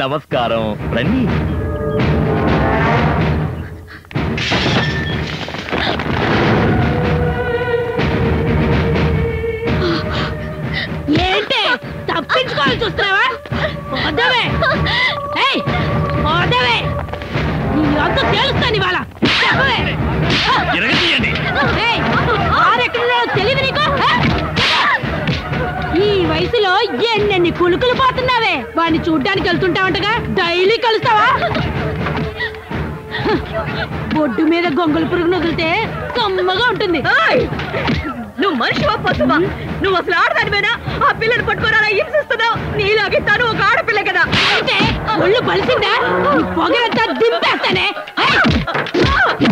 నమస్కారం రండి ఏంటి తప్పించుకోవాలి చూస్తున్నావా వద్దవే ఏయ్ వద్దవే నీ అంత తేలుస్తాను ఇవాళ చెప్పవే. ఎరగతీయండి ఏయ్, ఆరెక్కడున్నాడో తెలియదు నీకు ఆ? ఈ వయసులో ఎన్నెన్ని కులుకులు పోతున్నావే వాడిని చూడ్డానికి వెళ్తుంటావంటగా డైలీ కలుస్తావా బొడ్డు మీద గొంగళి పురుగును వదిలితే కమ్మగా ఉంటుంది నువ్వు మనిషివా పశువా నువ్వు అసలు ఆడదానివేనా ఆ పిల్లని పట్టుకొని అలా హింసిస్తున్నావు నీలాగే తను ఒక ఆడపిల్ల కదా అంటే ఒళ్ళు పలిసిందా నీ పొగరంతా దింపేస్తానే ఏయ్!